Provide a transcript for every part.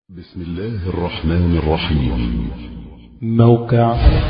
بسم الله الرحمن الرحيم موقع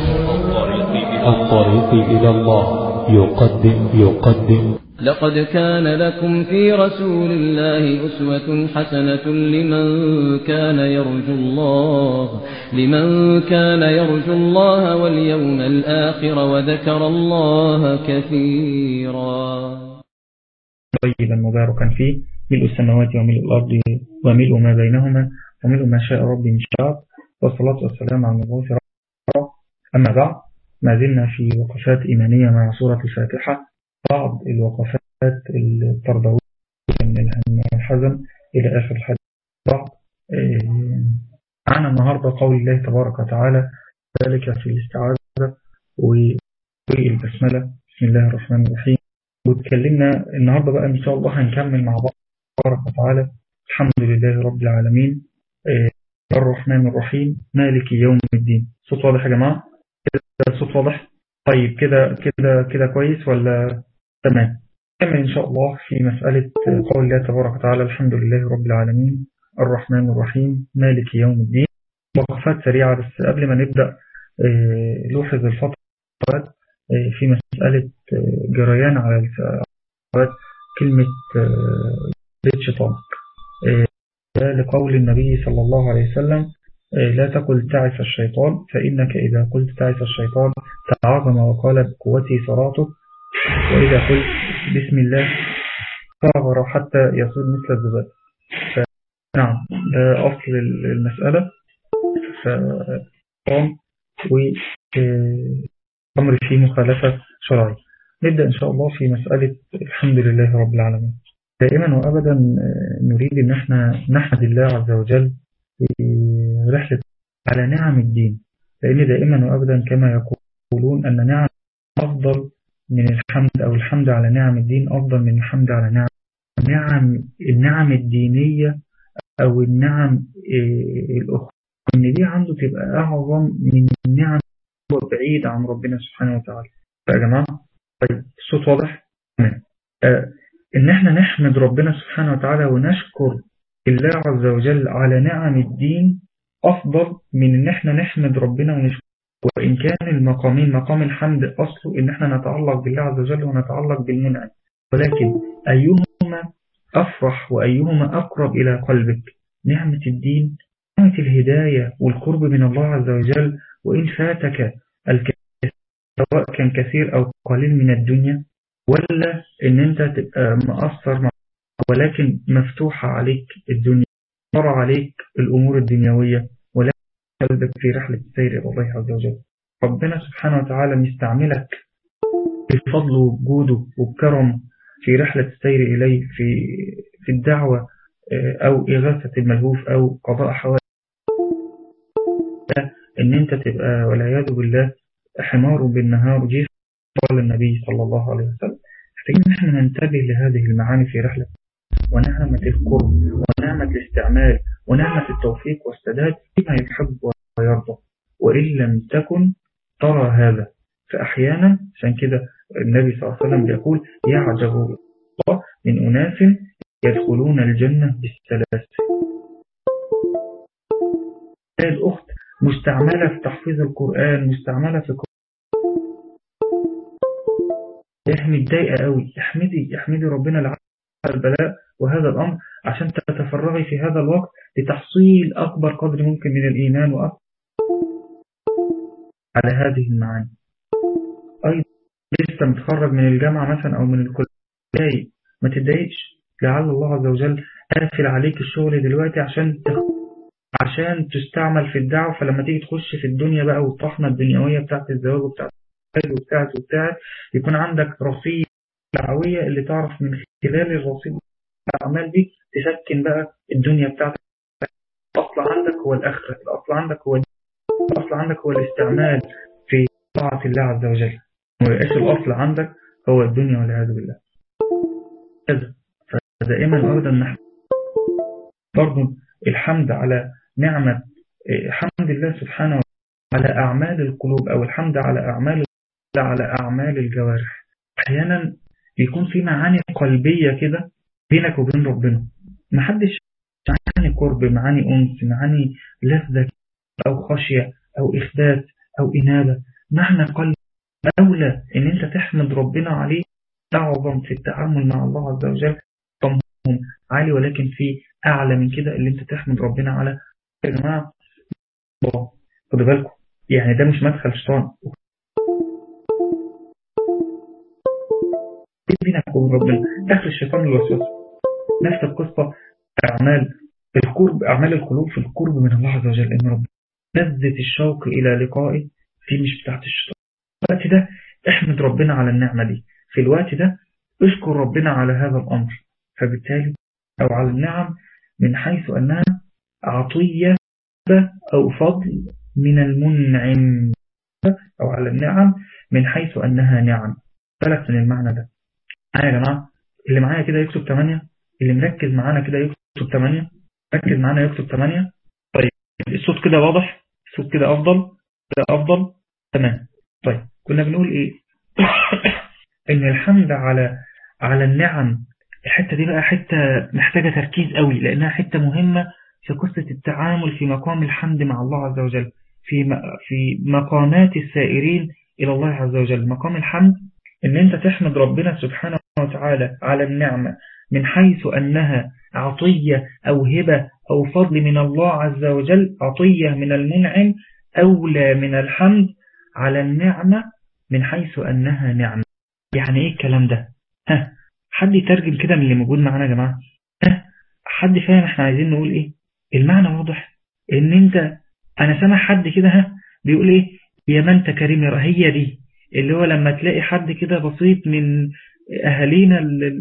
الطريق إلى الله يقدم يقدم لقد كان لكم في رسول الله أسوة حسنة لمن كان يرجو الله لمن كان يرجو الله واليوم الآخر وذكر الله كثيرا طيبا مباركا فيه ملء السماوات وملء الأرض وملء ما بينهما وملء ما شاء ربي من شاء والصلاة والسلام على المبعوث رحمة أما بعد ما زلنا في وقفات إيمانية مع سورة الفاتحة بعض الوقفات التربوية من الهم والحزن إلى آخر الحديث بعض معنا النهاردة قول الله تبارك وتعالى ذلك في الاستعاذة والبسملة بسم الله الرحمن الرحيم وتكلمنا النهاردة بقى إن شاء الله هنكمل مع بعض تبارك وتعالى الحمد لله رب العالمين الرحمن الرحيم مالك يوم الدين صوت واضح يا جماعة كده صوت واضح طيب كده كده كده كويس ولا تمام نكمل إن شاء الله في مسألة قول الله تبارك وتعالى الحمد لله رب العالمين الرحمن الرحيم مالك يوم الدين وقفات سريعة بس قبل ما نبدأ لوحظ الفترات في مسألة جريان على الفترات كلمة بيت شيطان لقول النبي صلى الله عليه وسلم لا تقل تعس الشيطان فإنك إذا قلت تعس الشيطان تعاظم وقال بقوته صراطه وإذا قلت بسم الله صغر حتى يصير مثل الذباب نعم ده أصل المسألة فقام وأمر فيه مخالفة شرعية نبدأ إن شاء الله في مسألة الحمد لله رب العالمين دائما وأبدا نريد أن احنا نحمد الله عز وجل في رحلة على نعم الدين لأن دائما وأبدا كما يقولون أن نعم أفضل من الحمد أو الحمد على نعم الدين أفضل من الحمد على نعم النعم, النعم الدينية أو النعم الأخرى إن دي عنده تبقى أعظم من النعم بعيد عن ربنا سبحانه وتعالى يا جماعة طيب الصوت واضح؟ تمام آه إن احنا نحمد ربنا سبحانه وتعالى ونشكر الله عز وجل على نعم الدين أفضل من إن احنا نحمد ربنا ونشكر وإن كان المقامين مقام الحمد أصله إن احنا نتعلق بالله عز وجل ونتعلق بالمنعم ولكن أيهما أفرح وأيهما أقرب إلى قلبك نعمة الدين نعمة الهداية والقرب من الله عز وجل وإن فاتك الكثير سواء كان كثير أو قليل من الدنيا ولا ان انت تبقى مقصر مع ولكن مفتوحة عليك الدنيا مر عليك الامور الدنيوية ولكن قلبك في رحلة السير الى الله عز وجل ربنا سبحانه وتعالى مستعملك بفضله وجوده وبكرم في رحلة السير إليه في في الدعوة أو إغاثة الملهوف أو قضاء حوادث إن أنت تبقى والعياذ بالله حمار بالنهار جيف قال النبي صلى الله عليه وسلم محتاجين ان احنا ننتبه لهذه المعاني في رحلة ونعمة القرب ونعمة الاستعمال ونعمة التوفيق والسداد فيما يحب ويرضى وإن لم تكن ترى هذا فأحيانا عشان كده النبي صلى الله عليه وسلم يقول يعجب الله من أناس يدخلون الجنة بالسلاسل الأخت مستعملة في تحفيظ القرآن مستعملة في احمي متضايقة قوي احمدي احمدي ربنا على البلاء وهذا الأمر عشان تتفرغي في هذا الوقت لتحصيل أكبر قدر ممكن من الإيمان وأكبر على هذه المعاني أيضا لسه متخرج من الجامعة مثلا أو من الكلية ما تتضايقش لعل الله عز وجل قافل عليك الشغل دلوقتي عشان عشان تستعمل في الدعوة فلما تيجي تخش في الدنيا بقى والطحنة الدنيوية بتاعت الزواج وبتاعت وبتاعت وبتاعت يكون عندك رصيد دعوية اللي تعرف من خلال الرصيد الأعمال دي تسكن بقى الدنيا بتاعتك الأصل عندك هو الآخرة الأصل عندك هو الأصل عندك هو الاستعمال في طاعة الله عز وجل ويبقاش الأصل عندك هو الدنيا والعياذ بالله كذا فدائما أريد أن نحن برضو الحمد على نعمة حمد الله سبحانه على أعمال القلوب أو الحمد على أعمال على أعمال الجوارح أحيانا بيكون في معاني قلبية كده بينك وبين ربنا محدش معاني قرب معاني أنس معاني لذة أو خشية أو إخبات أو إنابة معنى قلب أولى إن أنت تحمد ربنا عليه أعظم في التعامل مع الله عز وجل طمهم عالي ولكن في أعلى من كده اللي أنت تحمد ربنا على يا جماعة خدوا بالكم يعني ده مش مدخل شيطان بينك وبين ربنا دخل الشيطان الوسوسه نفس القصة أعمال القرب أعمال القلوب في القرب من الله عز وجل إن ربنا لذة الشوق إلى لقائه دي مش بتاعت الشيطان الوقت ده احمد ربنا على النعمة دي في الوقت ده اشكر ربنا على هذا الأمر فبالتالي أو على النعم من حيث أنها عطية أو فضل من المنعم أو على النعم من حيث أنها نعم بالك من المعنى ده معايا يا جماعة اللي معايا كده يكتب 8 اللي مركز معانا كده يكتب 8 ركز معانا يكتب 8 طيب الصوت كده واضح الصوت كده أفضل كده أفضل تمام طيب كنا بنقول إيه إن الحمد على على النعم الحتة دي بقى حتة محتاجة تركيز قوي لأنها حتة مهمة في قصة التعامل في مقام الحمد مع الله عز وجل في في مقامات السائرين إلى الله عز وجل مقام الحمد إن أنت تحمد ربنا سبحانه وتعالى على النعمة من حيث أنها عطية أو هبة أو فضل من الله عز وجل عطية من المنعم أولى من الحمد على النعمة من حيث أنها نعمة يعني إيه الكلام ده ها حد يترجم كده من اللي موجود معانا يا جماعة ها حد فاهم احنا عايزين نقول ايه المعنى واضح ان انت انا سامع حد كده ها بيقول ايه يا من انت كريم هي دي اللي هو لما تلاقي حد كده بسيط من أهالينا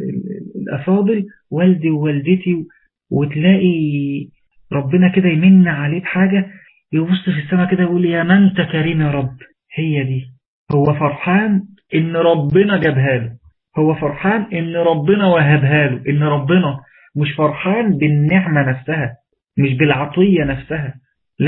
الأفاضل والدي ووالدتي وتلاقي ربنا كده يمن عليه بحاجة يبص في السماء كده يقول يا من انت كريم يا رب هي دي هو فرحان ان ربنا جابها له هو فرحان ان ربنا وهبها له ان ربنا مش فرحان بالنعمة نفسها مش بالعطية نفسها لا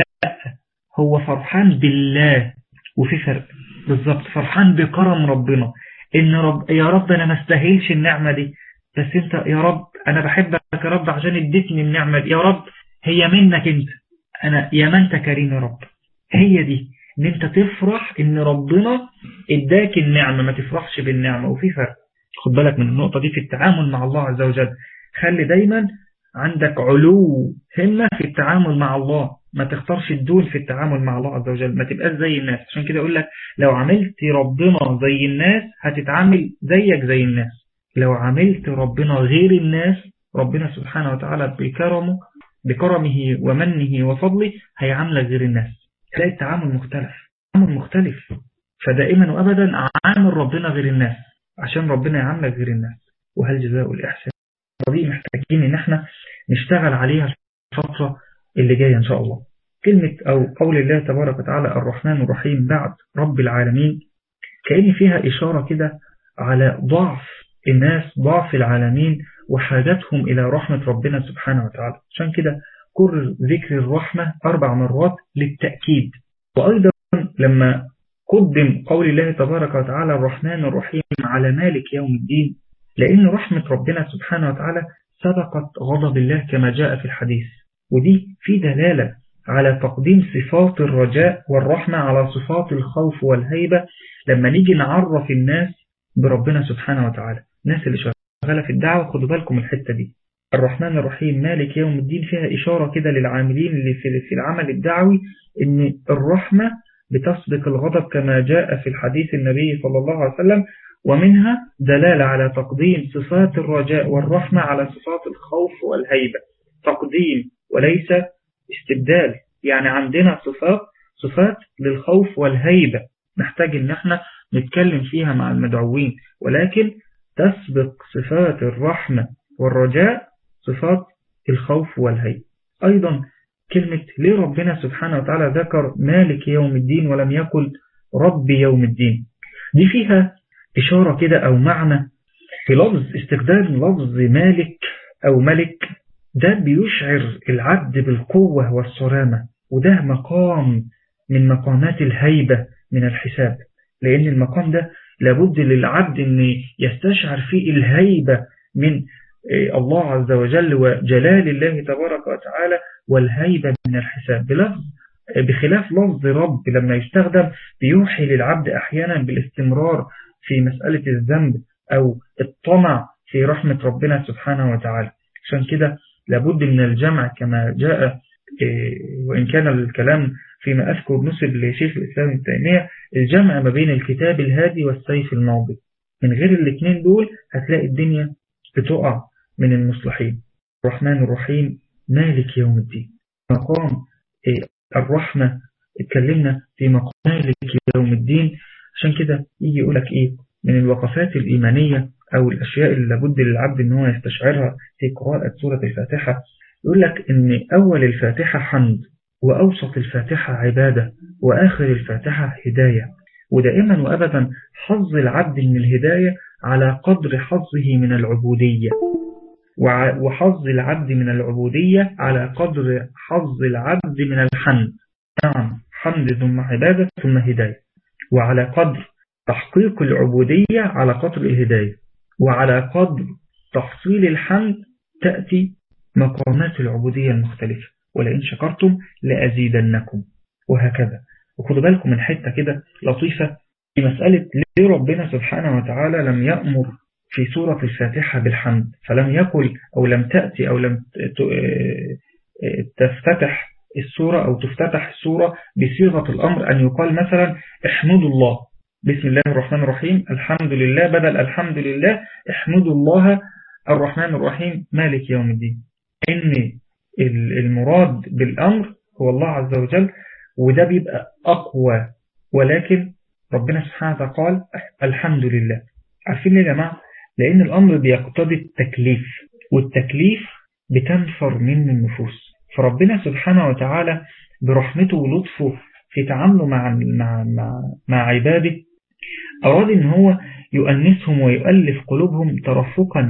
هو فرحان بالله وفي فرق بالظبط فرحان بكرم ربنا ان رب يا رب انا ما استاهلش النعمة دي بس انت يا رب انا بحبك يا رب عشان اديتني النعمة دي يا رب هي منك انت انا يا ما انت كريم يا رب هي دي ان انت تفرح ان ربنا اداك النعمة ما تفرحش بالنعمة وفي فرق خد بالك من النقطة دي في التعامل مع الله عز وجل خلي دايما عندك علو همة في التعامل مع الله ما تختارش الدول في التعامل مع الله عز وجل ما تبقاش زي الناس عشان كده اقول لك لو عملت ربنا زي الناس هتتعامل زيك زي الناس لو عملت ربنا غير الناس ربنا سبحانه وتعالى بكرمه بكرمه ومنه وفضله هيعاملك غير الناس تلاقي التعامل مختلف تعامل مختلف فدائما وابدا عامل ربنا غير الناس عشان ربنا يعاملك غير الناس وهل جزاء الإحسان دي محتاجين ان احنا نشتغل عليها الفترة اللي جاية ان شاء الله كلمة او قول الله تبارك وتعالى الرحمن الرحيم بعد رب العالمين كأن فيها إشارة كده على ضعف الناس ضعف العالمين وحاجتهم إلى رحمة ربنا سبحانه وتعالى عشان كده كرر ذكر الرحمة أربع مرات للتأكيد وأيضا لما قدم قول الله تبارك وتعالى الرحمن الرحيم على مالك يوم الدين لأن رحمة ربنا سبحانه وتعالى سبقت غضب الله كما جاء في الحديث ودي في دلالة على تقديم صفات الرجاء والرحمة على صفات الخوف والهيبة لما نيجي نعرف الناس بربنا سبحانه وتعالى الناس اللي شغالة في الدعوة خدوا بالكم الحتة دي الرحمن الرحيم مالك يوم الدين فيها إشارة كده للعاملين اللي في العمل الدعوي إن الرحمة بتسبق الغضب كما جاء في الحديث النبي صلى الله عليه وسلم ومنها دلالة على تقديم صفات الرجاء والرحمة على صفات الخوف والهيبة تقديم وليس استبدال يعني عندنا صفات صفات للخوف والهيبة نحتاج ان احنا نتكلم فيها مع المدعوين ولكن تسبق صفات الرحمة والرجاء صفات الخوف والهيبة أيضا كلمة ليه ربنا سبحانه وتعالى ذكر مالك يوم الدين ولم يقل رب يوم الدين دي فيها إشارة كده أو معنى في لفظ استخدام لفظ مالك أو ملك ده بيشعر العبد بالقوة والصرامة وده مقام من مقامات الهيبة من الحساب لأن المقام ده لابد للعبد أن يستشعر فيه الهيبة من الله عز وجل وجلال الله تبارك وتعالى والهيبة من الحساب بلفظ بخلاف لفظ رب لما يستخدم بيوحي للعبد أحيانا بالاستمرار في مسألة الذنب أو الطمع في رحمة ربنا سبحانه وتعالى عشان كده لابد من الجمع كما جاء وإن كان الكلام فيما أذكر نسب لشيخ الإسلام التيمية الجمع ما بين الكتاب الهادي والسيف الماضي من غير الاثنين دول هتلاقي الدنيا بتقع من المصلحين الرحمن الرحيم مالك يوم الدين مقام الرحمة اتكلمنا في مقام مالك يوم الدين عشان كده يجي يقولك ايه من الوقفات الإيمانية أو الأشياء اللي لابد للعبد ان هو يستشعرها في قراءة سورة الفاتحة يقول لك ان أول الفاتحة حمد وأوسط الفاتحة عبادة وآخر الفاتحة هداية ودائما وأبدا حظ العبد من الهداية على قدر حظه من العبودية وحظ العبد من العبودية على قدر حظ العبد من الحمد نعم حمد ثم عبادة ثم هداية وعلى قدر تحقيق العبودية على قدر الهداية وعلى قدر تحصيل الحمد تأتي مقامات العبودية المختلفة ولئن شكرتم لأزيدنكم وهكذا وخدوا بالكم من حتة كده لطيفة في مسألة ليه ربنا سبحانه وتعالى لم يأمر في سورة الفاتحة بالحمد فلم يقل أو لم تأتي أو لم تفتتح السورة أو تفتتح السورة بصيغة الأمر أن يقال مثلا احمدوا الله بسم الله الرحمن الرحيم الحمد لله بدل الحمد لله احمدوا الله الرحمن الرحيم مالك يوم الدين إن المراد بالأمر هو الله عز وجل وده بيبقى أقوى ولكن ربنا سبحانه وتعالى قال الحمد لله عارفين ليه يا جماعة لأن الأمر بيقتضي التكليف والتكليف بتنفر من النفوس فربنا سبحانه وتعالى برحمته ولطفه في تعامله مع مع مع, مع عباده أراد إن هو يؤنسهم ويؤلف قلوبهم ترفقا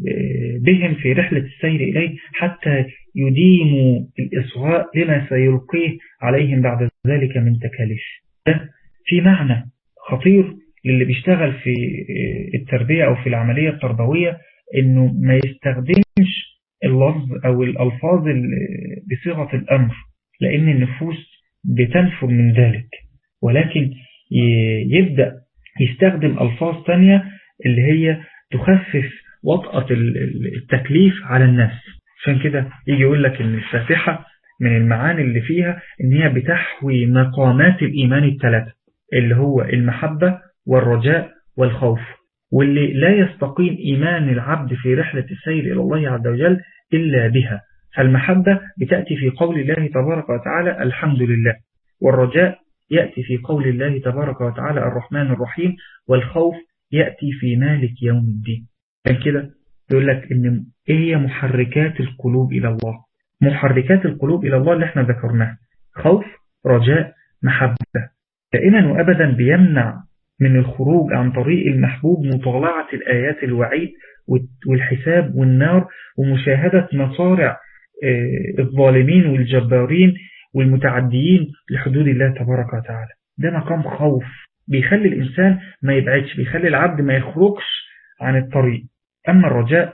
بهم في رحلة السير إليه حتى يديموا الإصغاء لما سيلقيه عليهم بعد ذلك من تكاليف ده في معنى خطير للي بيشتغل في التربية أو في العملية التربوية إنه ما يستخدمش اللفظ أو الألفاظ بصيغة الأمر لأن النفوس بتنفر من ذلك ولكن يبدأ يستخدم ألفاظ تانية اللي هي تخفف وطأة التكليف على الناس عشان كده يجي يقول لك إن الفاتحة من المعاني اللي فيها إن هي بتحوي مقامات الإيمان الثلاثة اللي هو المحبة والرجاء والخوف واللي لا يستقيم إيمان العبد في رحلة السير إلى الله عز وجل إلا بها فالمحبة بتأتي في قول الله تبارك وتعالى الحمد لله والرجاء يأتي في قول الله تبارك وتعالى الرحمن الرحيم والخوف يأتي في مالك يوم الدين كان كده يقول لك إن إيه هي محركات القلوب إلى الله محركات القلوب إلى الله اللي احنا ذكرناها خوف رجاء محبة دائما وأبدا بيمنع من الخروج عن طريق المحبوب مطالعة الآيات الوعيد والحساب والنار ومشاهدة مصارع الظالمين والجبارين والمتعديين لحدود الله تبارك وتعالى ده مقام خوف بيخلي الإنسان ما يبعدش بيخلي العبد ما يخرجش عن الطريق أما الرجاء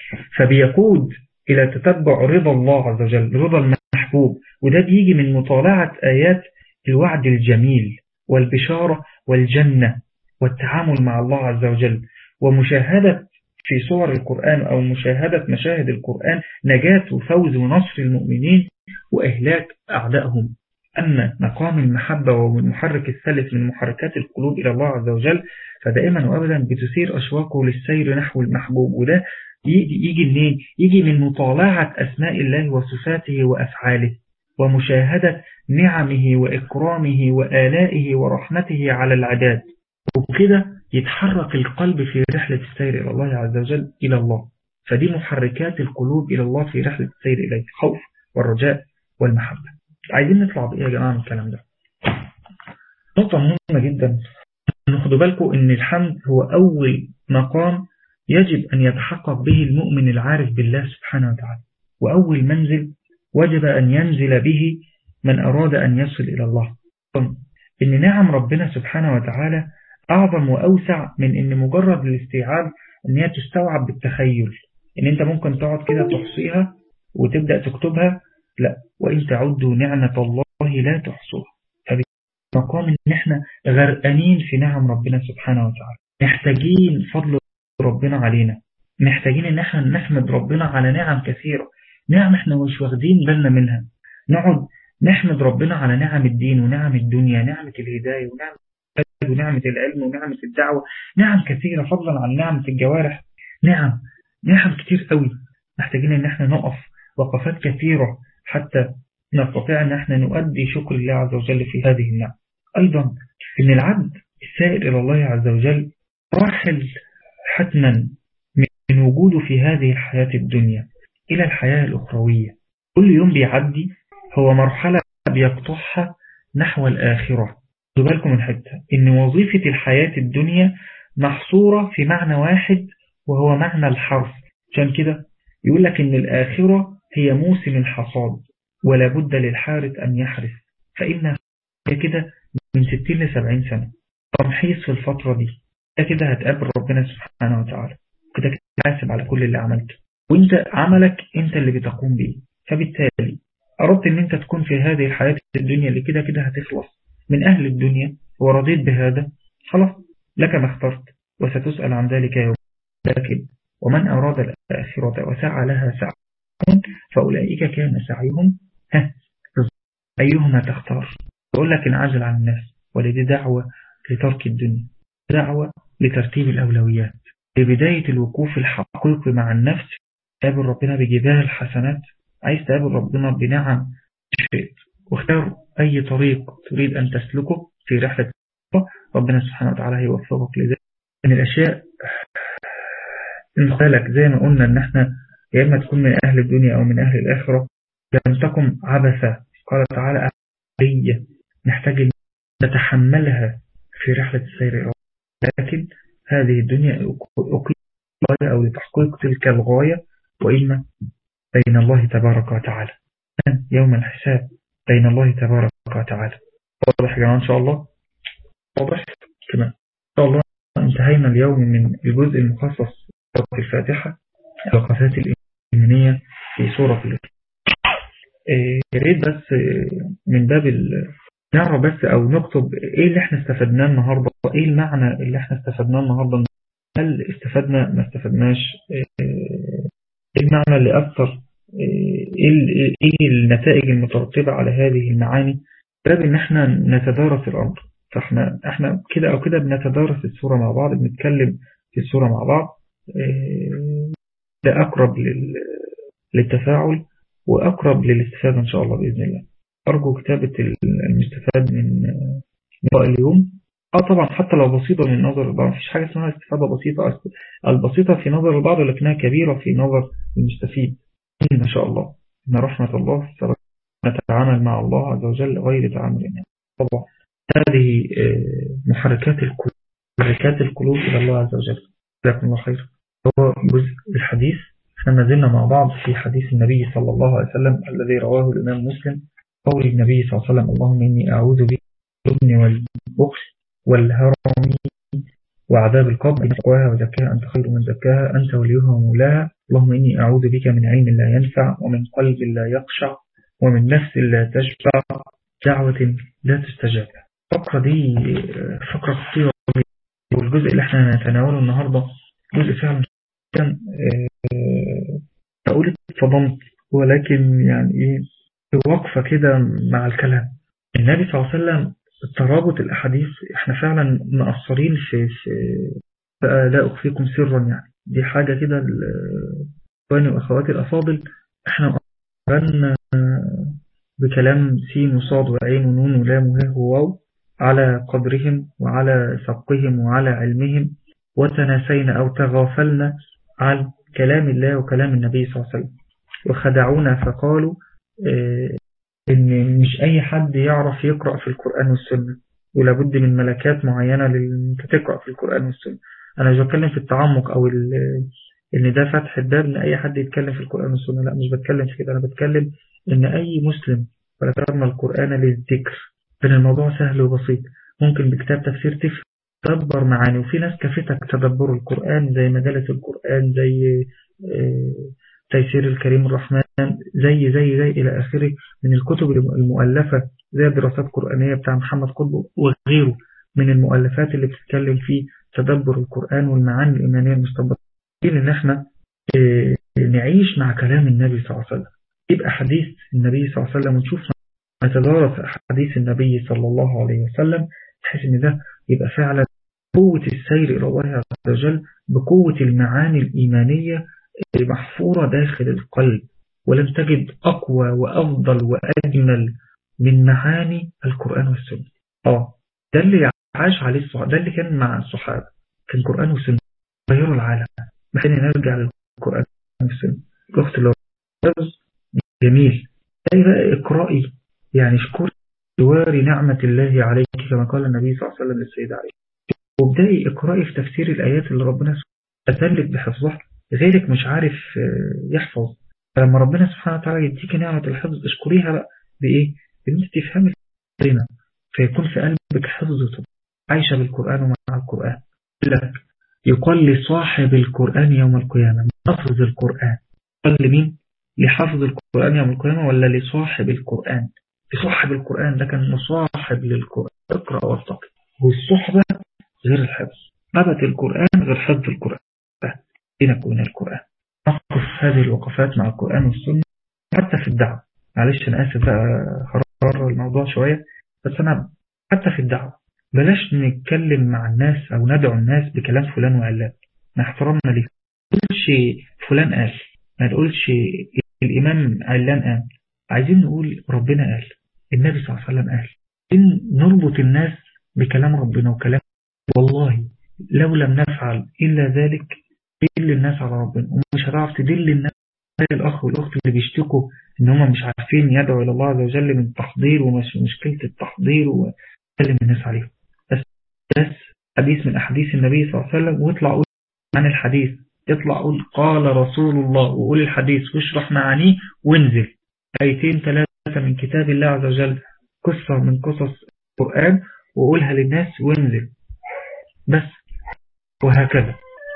فبيقود إلى تتبع رضا الله عز وجل رضا المحبوب وده بيجي من مطالعة آيات الوعد الجميل والبشارة والجنة والتعامل مع الله عز وجل ومشاهدة في صور القرآن أو مشاهدة مشاهد القرآن نجاة وفوز ونصر المؤمنين وإهلاك أعدائهم أما مقام المحبة والمحرك الثالث من محركات القلوب إلى الله عز وجل فدائما وأبدا بتثير أشواقه للسير نحو المحبوب وده يجي, يجي منين؟ يجي من مطالعة أسماء الله وصفاته وأفعاله ومشاهدة نعمه وإكرامه وآلائه ورحمته على العباد وكده يتحرك القلب في رحلة السير إلى الله عز وجل إلى الله فدي محركات القلوب إلى الله في رحلة السير إليه الخوف والرجاء والمحبة عايزين نطلع بإيه يا جماعة من الكلام ده نقطة مهمة جدا ناخدوا بالكم إن الحمد هو أول مقام يجب أن يتحقق به المؤمن العارف بالله سبحانه وتعالى وأول منزل وجب أن ينزل به من أراد أن يصل إلى الله إن نعم ربنا سبحانه وتعالى أعظم وأوسع من إن مجرد الاستيعاب أن هي تستوعب بالتخيل ان انت ممكن تقعد كده تحصيها وتبدأ تكتبها لا وإن تعدوا نعمة الله لا تحصوها فبمقام ان احنا غرقانين في نعم ربنا سبحانه وتعالى محتاجين فضل ربنا علينا محتاجين ان احنا نحمد ربنا على نعم كثيرة نعم احنا مش واخدين بالنا منها نقعد نحمد ربنا على نعم الدين ونعم الدنيا نعمة الهداية ونعمة ونعمة العلم ونعمة الدعوة نعم كثيرة فضلا عن نعمة الجوارح نعم نعم كتير قوي محتاجين ان احنا نقف وقفات كثيرة حتى نستطيع ان احنا نؤدي شكر الله عز وجل في هذه النعم ايضا ان العبد السائر الى الله عز وجل راحل حتما من وجوده في هذه الحياة الدنيا الى الحياة الاخروية كل يوم بيعدي هو مرحلة بيقطعها نحو الآخرة بالكم من حتة إن وظيفة الحياة الدنيا محصورة في معنى واحد وهو معنى الحرف عشان كده يقول لك إن الآخرة هي موسم الحصاد ولا بد للحارث أن يحرث فإن كده من 60 ل 70 سنة تمحيص في الفترة دي ده كده هتقابل ربنا سبحانه وتعالى كده كده حاسب على كل اللي عملته وانت عملك انت اللي بتقوم به فبالتالي أردت أن أنت تكون في هذه الحياة الدنيا اللي كده كده هتخلص من أهل الدنيا ورضيت بهذا خلاص لك ما اخترت وستسأل عن ذلك يوم لكن ومن أراد الآخرة وسعى لها سعى فأولئك كان سعيهم ها أيهما تختار يقول لك انعزل عن الناس ولدي دعوة لترك الدنيا دعوة لترتيب الأولويات لبداية الوقوف الحقيقي مع النفس قابل ربنا بجبال الحسنات عايز تقابل ربنا بنعم شئت واختار أي طريق تريد أن تسلكه في رحلة ربنا سبحانه وتعالى هيوفقك لذلك من الأشياء لك زي ما قلنا أن احنا يا إما تكون من أهل الدنيا أو من أهل الآخرة لم تكن عبثة قال تعالى أهلية نحتاج أن نتحملها في رحلة السير لكن هذه الدنيا أقيم أو لتحقيق تلك الغاية وإما بين الله تبارك وتعالى يوم الحساب بين الله تبارك وتعالى واضح يا جماعة إن شاء الله واضح تمام إن شاء الله انتهينا اليوم من الجزء المخصص في الفاتحة الوقفات الإيمانية في سورة الإسلام يا ريت بس من باب نعرف بس أو نكتب إيه اللي احنا استفدناه النهاردة إيه المعنى اللي احنا استفدناه النهاردة هل استفدنا ما استفدناش ايه المعنى اللي أثر ايه النتائج المترتبة على هذه المعاني باب ان احنا نتدارس الامر فاحنا احنا كده او كده بنتدارس الصورة مع بعض بنتكلم في الصورة مع بعض ده اقرب للتفاعل واقرب للاستفادة ان شاء الله بإذن الله ارجو كتابة المستفاد من لقاء اليوم اه طبعا حتى لو بسيطة من نظر البعض مفيش حاجة اسمها استفادة بسيطة البسيطة في نظر البعض ولكنها كبيرة في نظر المستفيد إن شاء الله إن رحمة الله نتعامل مع الله عز وجل غير تعامل الناس طبعا هذه محركات القلوب محركات القلوب إلى الله عز وجل جزاكم الله خير هو جزء الحديث احنا ما زلنا مع بعض في حديث النبي صلى الله عليه وسلم الذي رواه الإمام مسلم قول النبي صلى الله عليه وسلم اللهم إني أعوذ بك من والبخل والهرم وعذاب القبر إن تقواها وزكاها أنت خير من زكاها أنت وليها ومولاها اللهم إني أعوذ بك من علم لا ينفع ومن قلب لا يخشع ومن نفس لا تشبع دعوة لا تستجاب الفقرة دي فقرة خطيرة والجزء اللي احنا نتناوله النهاردة جزء فعلا كان أقول اتصدمت ولكن يعني إيه وقفة كده مع الكلام النبي صلى الله عليه وسلم ترابط الأحاديث احنا فعلا مقصرين في, في لا أخفيكم سرا يعني دي حاجة كده الإخواني وأخواتي الأفاضل احنا مقصرنا بكلام سين وصاد وعين ونون ولام وهه وواو على قدرهم وعلى سبقهم وعلى علمهم وتناسينا أو تغافلنا عن كلام الله وكلام النبي صلى الله عليه وسلم وخدعونا فقالوا اه ان مش اي حد يعرف يقرأ في القرآن والسنة ولابد من ملكات معينة لانك تقرأ في القرآن والسنة انا مش بتكلم في التعمق او ان ده فتح الباب ان اي حد يتكلم في القرآن والسنة لا مش بتكلم في كده انا بتكلم ان اي مسلم ولكرنا القرآن للذكر بين الموضوع سهل وبسيط ممكن بكتاب تفسير تدبر معاني وفي ناس كفتك تدبر القرآن زي مجالة القرآن زي تيسير الكريم الرحمن زي زي زي إلى آخره من الكتب المؤلفة زي الدراسات القرآنية بتاع محمد قطب وغيره من المؤلفات اللي بتتكلم في تدبر القرآن والمعاني الإيمانية المستنبطة إن احنا نعيش مع كلام النبي صلى الله عليه وسلم يبقى حديث النبي صلى الله عليه وسلم ونشوف نتدارس حديث النبي صلى الله عليه وسلم بحيث ان ده يبقى فعلا قوة السير إلى الله عز وجل بقوة المعاني الإيمانية المحفورة داخل القلب ولم تجد أقوى وأفضل وأجمل من معاني القرآن والسنة آه ده اللي عاش عليه الصحابة ده اللي كان مع الصحابة كان قرآن وسنة غيروا العالم محين نرجع للقرآن والسنة الأخت اللي جميل أي بقى اقرأي يعني اشكري جوار نعمة الله عليك كما قال النبي صلى الله عليه وسلم للسيدة عائشة وابدأي اقرأي في تفسير الآيات اللي ربنا أذلك بحفظها غيرك مش عارف يحفظ فلما ربنا سبحانه وتعالى يديك نعمة الحفظ اشكريها بقى بإيه؟ بإن انت تفهمي الكلمة فيكون في قلبك حفظ عايشة بالقرآن ومع القرآن لك يقال لصاحب القرآن يوم القيامة حفظ القرآن قال لمين؟ لحفظ القرآن يوم القيامة ولا لصاحب القرآن لصاحب القرآن ده كان مصاحب للقرآن اقرأ وارتقي والصحبة غير الحفظ نبت القرآن غير حفظ القرآن بينك وبين القرآن نقف هذه الوقفات مع القرآن والسنة حتى في الدعوة معلش أنا آسف بقى هرر الموضوع شوية بس أنا حتى في الدعوة بلاش نتكلم مع الناس أو ندعو الناس بكلام فلان وعلان مع احترامنا ليه ما نقولش فلان قال ما نقولش الإمام علان قال عايزين نقول ربنا قال النبي صلى الله عليه وسلم قال إن نربط الناس بكلام ربنا وكلام والله لو لم نفعل إلا ذلك دل الناس على ربنا ومش هتعرف تدل الناس زي الأخ والأخت اللي بيشتكوا إن هم مش عارفين يدعوا إلى الله عز وجل من التحضير ومش مشكلة التحضير وكلم الناس عليهم بس بس حديث من أحاديث النبي صلى الله عليه وسلم واطلع قول عن الحديث اطلع قول قال رسول الله وقول الحديث واشرح معانيه وانزل آيتين ثلاثة من كتاب الله عز وجل قصة من قصص القرآن وقولها للناس وانزل بس وهكذا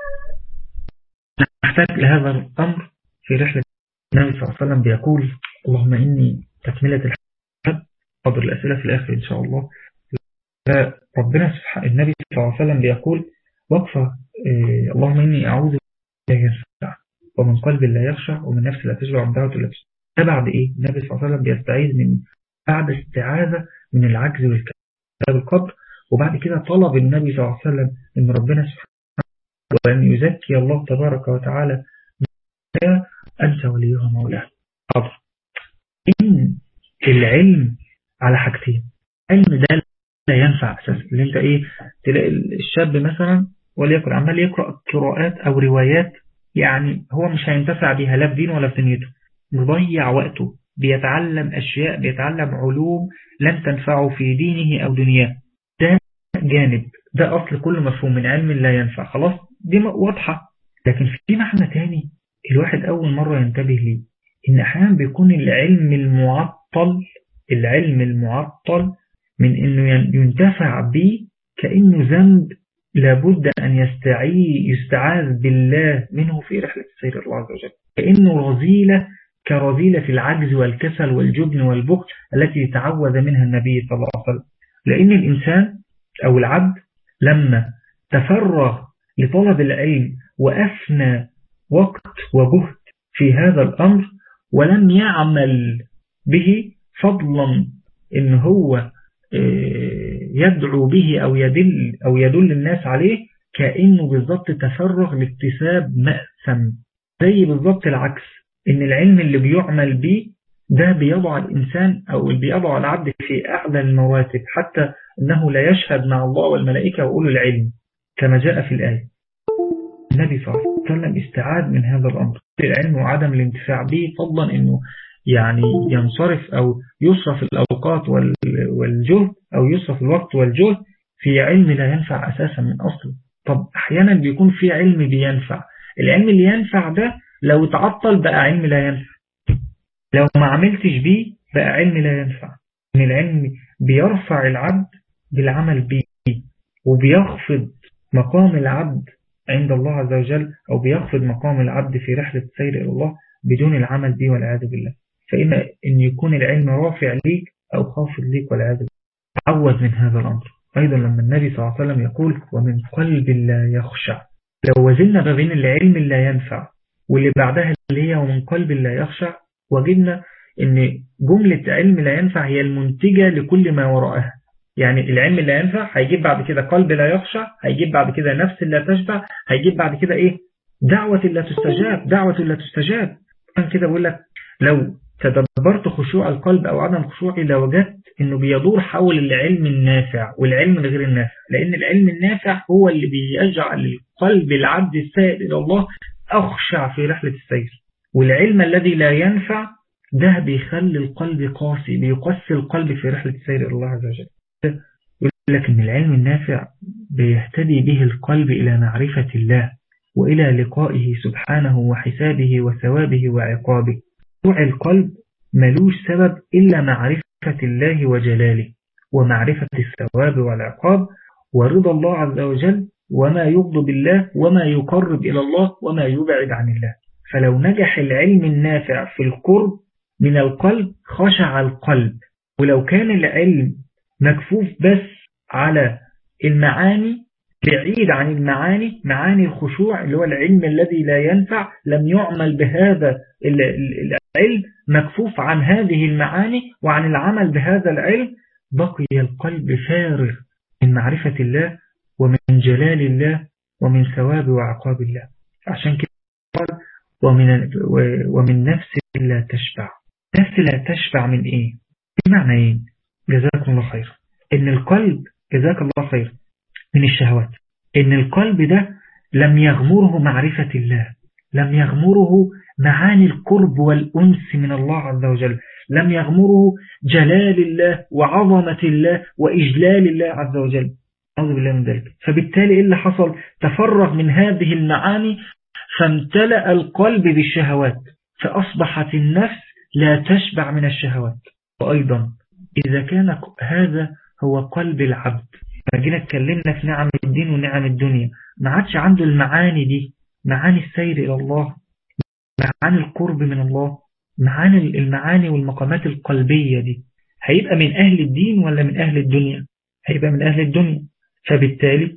نحتاج لهذا الأمر في رحلة النبي صلى الله عليه وسلم بيقول اللهم إني تكملة الحج قدر الأسئلة في الآخر إن شاء الله ربنا سبحانه النبي صلى الله عليه وسلم بيقول وقفة إيه اللهم إني أعوذ لا ينفع ومن قلب لا يخشع ومن نفس لا تشبع دعوة لا تشبع ده بعد إيه النبي صلى الله عليه وسلم بيستعيذ من بعد استعاذة من العجز والكلام بالقدر وبعد كده طلب النبي صلى الله عليه وسلم ان ربنا سبحانه وأن يزكي الله تبارك وتعالى أنت وليها مولاه حاضر إن العلم على حاجتين علم ده لا ينفع أساسا اللي انت ايه تلاقي الشاب مثلا وليكن عمال يقرأ قراءات أو روايات يعني هو مش هينتفع بيها لا في دين ولا في دنيته مضيع وقته بيتعلم أشياء بيتعلم علوم لن تنفعه في دينه أو دنياه ده جانب ده أصل كل مفهوم من علم لا ينفع خلاص دي واضحة لكن في معنى تاني الواحد أول مرة ينتبه ليه إن أحيانا بيكون العلم المعطل العلم المعطل من إنه ينتفع به كأنه ذنب لابد أن يستعي يستعاذ بالله منه في رحلة السير الله عز وجل كأنه رذيلة كرذيلة العجز والكسل والجبن والبخل التي تعوذ منها النبي صلى الله عليه وسلم لأن الإنسان أو العبد لما تفرغ لطلب العلم وأفنى وقت وجهد في هذا الأمر ولم يعمل به فضلا إن هو يدعو به أو يدل, أو يدل الناس عليه كأنه بالضبط تفرغ لاكتساب مأثم زي بالضبط العكس إن العلم اللي بيعمل به ده بيضع الإنسان أو بيضع العبد في أعلى المراتب حتى أنه لا يشهد مع الله والملائكة وأولو العلم كما جاء في الآية النبي صلى الله عليه وسلم استعاد من هذا الأمر العلم وعدم الانتفاع به فضلا أنه يعني ينصرف أو يصرف الأوقات والجهد أو يصرف الوقت والجهد في علم لا ينفع أساسا من أصله طب أحيانا بيكون في علم بينفع العلم اللي ينفع ده لو تعطل بقى علم لا ينفع لو ما عملتش بيه بقى علم لا ينفع إن العلم بيرفع العبد بالعمل به وبيخفض مقام العبد عند الله عز وجل أو بيخفض مقام العبد في رحلة السير إلى الله بدون العمل به والعياذ بالله فإما أن يكون العلم رافع ليك أو خافض ليك والعياذ بالله عوض من هذا الأمر أيضا لما النبي صلى الله عليه وسلم يقول ومن قلب لا يخشع لو وزننا ما بين العلم لا ينفع واللي بعدها اللي هي ومن قلب لا يخشع وجدنا ان جملة علم لا ينفع هي المنتجة لكل ما وراءها يعني العلم لا ينفع هيجيب بعد كده قلب لا يخشع هيجيب بعد كده نفس لا تشبع هيجيب بعد كده ايه دعوة لا تستجاب دعوة لا تستجاب كان كده بقول لك لو تدبرت خشوع القلب او عدم خشوعه لوجدت انه بيدور حول العلم النافع والعلم غير النافع لان العلم النافع هو اللي بيجعل قلب العبد السائل الى الله اخشع في رحلة السير والعلم الذي لا ينفع ده بيخلي القلب قاسي بيقسي القلب في رحلة السير إلى الله عز وجل يقول لك أن العلم النافع بيهتدي به القلب إلى معرفة الله وإلى لقائه سبحانه وحسابه وثوابه وعقابه طوع القلب ملوش سبب إلا معرفة الله وجلاله ومعرفة الثواب والعقاب ورضا الله عز وجل وما يغضب الله وما يقرب إلى الله وما يبعد عن الله فلو نجح العلم النافع في القرب من القلب خشع القلب ولو كان العلم مكفوف بس على المعاني بعيد عن المعاني معاني الخشوع اللي هو العلم الذي لا ينفع لم يعمل بهذا العلم مكفوف عن هذه المعاني وعن العمل بهذا العلم بقي القلب فارغ من معرفة الله ومن جلال الله ومن ثواب وعقاب الله عشان كده قال ومن, ومن نفس لا تشبع نفس لا تشبع من ايه بمعنى ايه جزاكم الله خير ان القلب جزاك الله خير من الشهوات ان القلب ده لم يغمره معرفة الله لم يغمره معاني القرب والأنس من الله عز وجل لم يغمره جلال الله وعظمة الله وإجلال الله عز وجل أعوذ بالله من ذلك فبالتالي إيه اللي حصل تفرغ من هذه المعاني فامتلأ القلب بالشهوات فأصبحت النفس لا تشبع من الشهوات وأيضا إذا كان هذا هو قلب العبد فجينا اتكلمنا في نعم الدين ونعم الدنيا ما عادش عنده المعاني دي معاني السير إلى الله معاني القرب من الله معاني المعاني والمقامات القلبية دي هيبقى من أهل الدين ولا من أهل الدنيا هيبقى من أهل الدنيا فبالتالي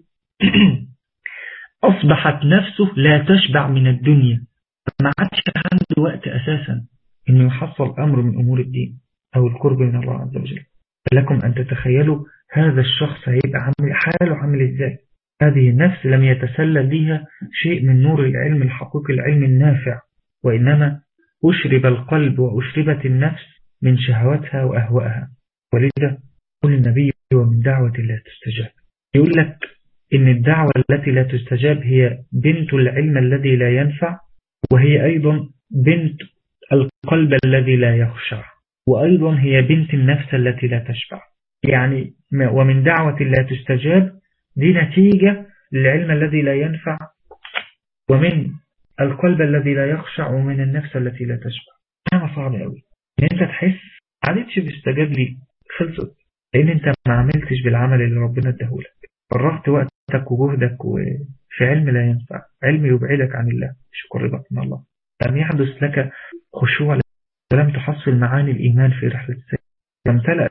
أصبحت نفسه لا تشبع من الدنيا ما عادش عنده وقت أساسا أنه يحصل أمر من أمور الدين أو القرب من الله عز وجل فلكم أن تتخيلوا هذا الشخص هيبقى عامل حاله عامل إزاي هذه النفس لم يتسلل بها شيء من نور العلم الحقيقي العلم النافع وإنما أشرب القلب وأشربت النفس من شهواتها وأهوائها ولذا قل النبي ومن دعوة لا تستجاب يقول لك إن الدعوة التي لا تستجاب هي بنت العلم الذي لا ينفع وهي أيضا بنت القلب الذي لا يخشع وأيضا هي بنت النفس التي لا تشبع يعني ومن دعوة لا تستجاب دي نتيجة للعلم الذي لا ينفع ومن القلب الذي لا يخشع ومن النفس التي لا تشبع أنا صعب قوي ان انت تحس عادتش بيستجاب لي خلصت لان انت ما عملتش بالعمل اللي ربنا اداهولك فرغت وقتك وجهدك في علم لا ينفع علم يبعدك عن الله مش يقربك من الله لم يحدث لك خشوع ولم تحصل معاني الإيمان في رحلة السير وامتلأ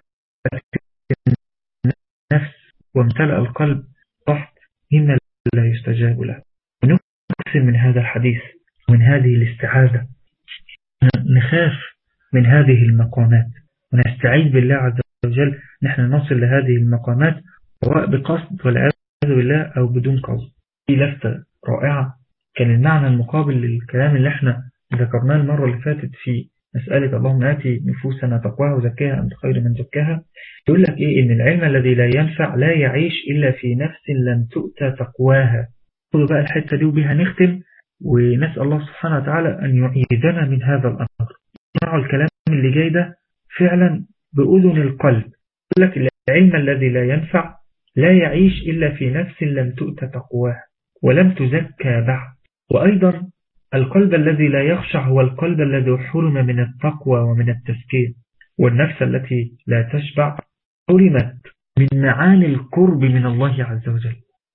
النفس وامتلأ القلب ضغط مما لا يستجاب له ونكثر من هذا الحديث ومن هذه الاستعاذة نخاف من هذه المقامات ونستعيذ بالله عز وجل نحن نصل لهذه المقامات سواء بقصد والعياذ بالله أو بدون قصد في لفتة رائعة كان المعنى المقابل للكلام اللي احنا ذكرناه المرة اللي فاتت في مسألة اللهم آتي نفوسنا تقواها وزكاها أنت خير من زكاها يقول لك إيه إن العلم الذي لا ينفع لا يعيش إلا في نفس لم تؤتى تقواها خذوا بقى الحتة دي وبها نختم ونسأل الله سبحانه وتعالى أن يعيذنا من هذا الأمر اسمعوا الكلام اللي جاي ده فعلا بأذن القلب يقول لك العلم الذي لا ينفع لا يعيش إلا في نفس لم تؤتى تقواها ولم تزكى بعد وأيضا القلب الذي لا يخشع هو القلب الذي حرم من التقوى ومن التزكية والنفس التي لا تشبع حرمت من معاني القرب من الله عز وجل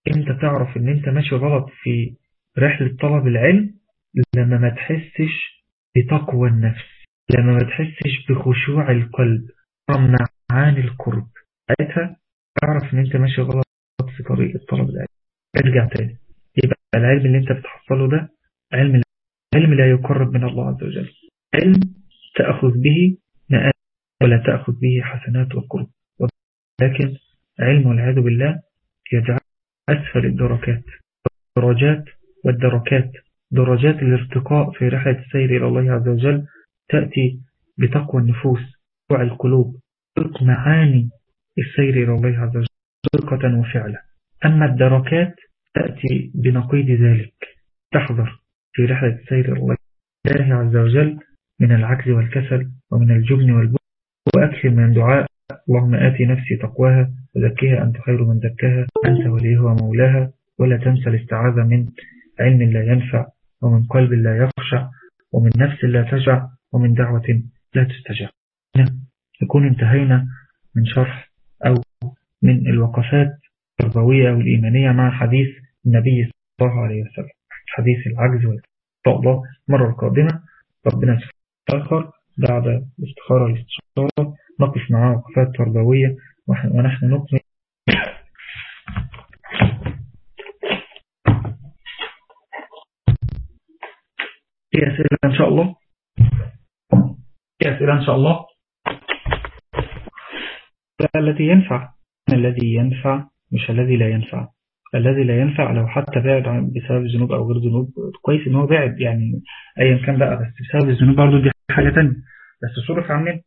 انت تعرف ان انت ماشي غلط في رحلة طلب العلم لما ما تحسش بتقوى النفس لما ما تحسش بخشوع القلب معاني القرب ساعتها اعرف ان انت ماشي غلط في طريق طلب العلم ارجع تاني يبقى العلم اللي انت بتحصله ده علم علم لا يقرب من الله عز وجل علم تأخذ به مآل ولا تأخذ به حسنات وقرب ولكن علم والعياذ بالله يجعل أسفل الدركات درجات والدركات درجات الارتقاء في رحلة السير إلى الله عز وجل تأتي بتقوى النفوس وعي القلوب طرق معاني السير إلى الله عز وجل طرقة وفعلا أما الدركات تأتي بنقيض ذلك تحذر في رحلة السير إلى الله عز وجل من العجز والكسل ومن الجبن والبخل وأكثر من دعاء اللهم آتي نفسي تقواها وزكيها أنت خير من زكاها أنت وليها ومولاها ولا تنسى الاستعاذة من علم لا ينفع ومن قلب لا يخشع ومن نفس لا تجع ومن دعوة لا تستجع نكون انتهينا من شرح أو من الوقفات التربوية أو الإيمانية مع حديث النبي صلى الله عليه وسلم حديث العجز والإن الله المرة القادمة ربنا سبحانه بعد الاستخارة الاستشارة نقف معاه وقفات تربوية ونحن نكمل في أسئلة إن شاء الله في أسئلة إن شاء الله التي ينفع الذي ينفع مش الذي لا ينفع الذي لا ينفع لو حتى بعد بسبب الذنوب أو غير ذنوب كويس إن هو بعد يعني أيا كان بقى بس بسبب الذنوب برضه دي حاجة تانية بس صرف عننا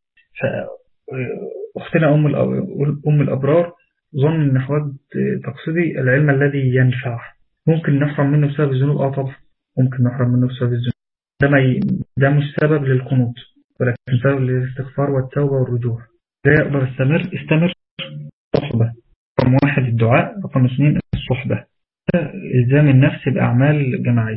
أختنا أم أم الأبرار ظن إن حواد تقصدي العلم الذي ينفع ممكن نحرم منه بسبب الذنوب اه طبعا ممكن نحرم منه بسبب الذنوب ده, ما ده مش سبب للقنوط ولكن سبب للاستغفار والتوبة والرجوع ده يقدر استمر استمر صحبة رقم واحد الدعاء رقم اثنين الصحبة إلزام النفس بأعمال جماعية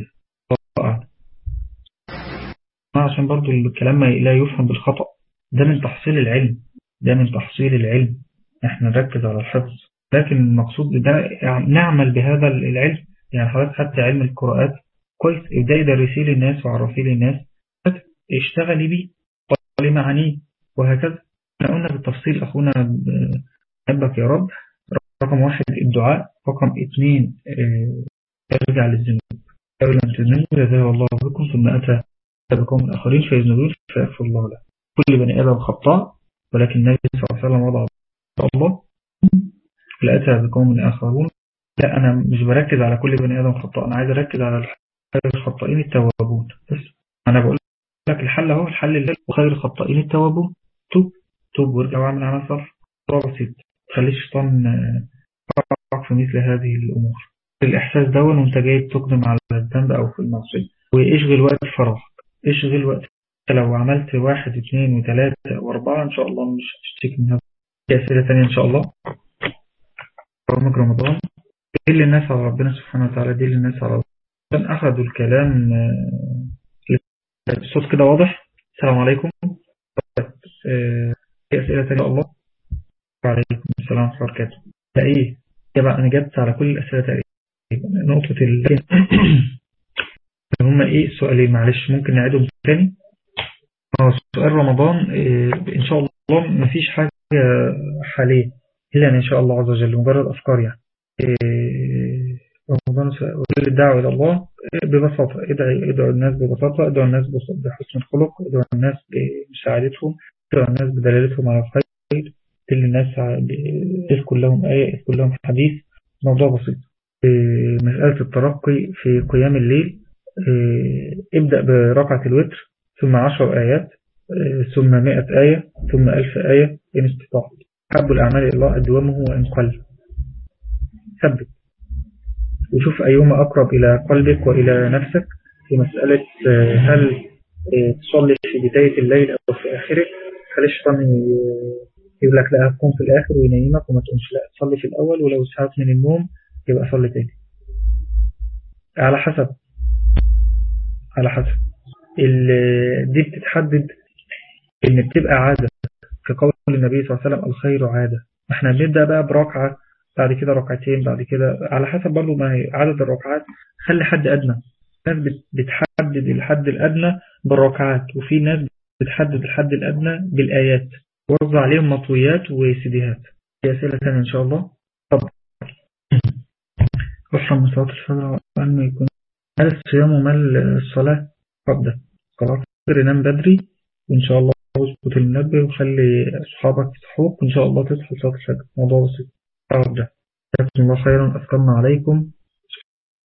عشان برضو الكلام لا يفهم بالخطأ ده من تحصيل العلم ده من تحصيل العلم احنا نركز على الحفظ لكن المقصود ده نعمل بهذا العلم يعني حضرتك حتى علم القراءات كويس ابدأي درسيه للناس وعرفيه للناس اشتغلي بيه قولي معانيه وهكذا احنا قلنا بالتفصيل أخونا أحبك يا رب رقم واحد الدعاء رقم اثنين ارجع للذنوب أولا تذنبوا يذهب الله بكم ثم أتى بكم الآخرين فيذنبون فيغفر الله له كل بني آدم خطاء ولكن النبي صلى الله عليه وسلم وضع الله لأتى بكم الآخرون لا أنا مش بركز على كل بني آدم خطاء أنا عايز أركز على الخطائين التوابون بس أنا بقول لك الحل هو الحل اللي وخير الخطائين التوابون توب توب وارجع واعمل عمل صالح بسيط تخليش الشيطان يقع في مثل هذه الأمور الإحساس دون وانت جاي تقدم على الذنب أو في المعصية واشغل وقت فراغ اشغل وقت لو عملت واحد اثنين وثلاثة واربعة ان شاء الله مش هتشتكي من هذا في أسئلة تانية ان شاء الله برنامج رمضان دل الناس على ربنا سبحانه وتعالى دل الناس على ربنا أخذوا الكلام الصوت كده واضح السلام عليكم في أسئلة تانية الله وعليكم السلام ورحمة الله وبركاته لا ايه يبقى انا جبت على كل الأسئلة تقريبا نقطة ال هم ايه السؤالين معلش ممكن نعيدهم تاني اه سؤال رمضان إيه ان شاء الله مفيش حاجة حاليا الا ان شاء الله عز وجل مجرد افكار يعني إيه رمضان الدعوة الى الله ببساطة ادعي ادعوا الناس ببساطة ادعوا الناس بحسن الخلق ادعوا الناس بمساعدتهم ادعوا الناس بدلالتهم على الخير كل الناس اذكر لهم آية اذكر لهم حديث موضوع بسيط مسألة الترقي في قيام الليل ابدأ بركعة الوتر ثم عشر آيات ثم مئة آية ثم ألف آية إن استطاعت حب الأعمال إلى الله أدومه وإن قل ثبت وشوف أيهما أقرب إلى قلبك وإلى نفسك في مسألة هل تصلي في بداية الليل أو في آخره هل الشيطان يقول لك لا هتكون في الآخر وينيمك وما تقومش لا تصلي في الأول ولو ساعات من النوم يبقى صلي تاني على حسب على حسب دي بتتحدد ان بتبقى عادة في قول النبي صلى الله عليه وسلم الخير عادة احنا بنبدأ بقى بركعة بعد كده ركعتين بعد كده على حسب برضو ما هي عدد الركعات خلي حد أدنى ناس بت- بتحدد الحد الأدنى بالركعات وفي ناس بتحدد الحد الأدنى بالآيات وزع عليهم مطويات وسيديهات في أسئلة تانية إن شاء الله طب أحرم من صلاة الفجر وأنه يكون هل الصيام مال الصلاة قبل صلاة الفجر نام بدري وإن شاء الله اظبط المنبه وخلي أصحابك يصحوك وإن شاء الله تصحى صلاة الفجر موضوع بسيط أعرف ده جزاكم الله خيرا أثقلنا عليكم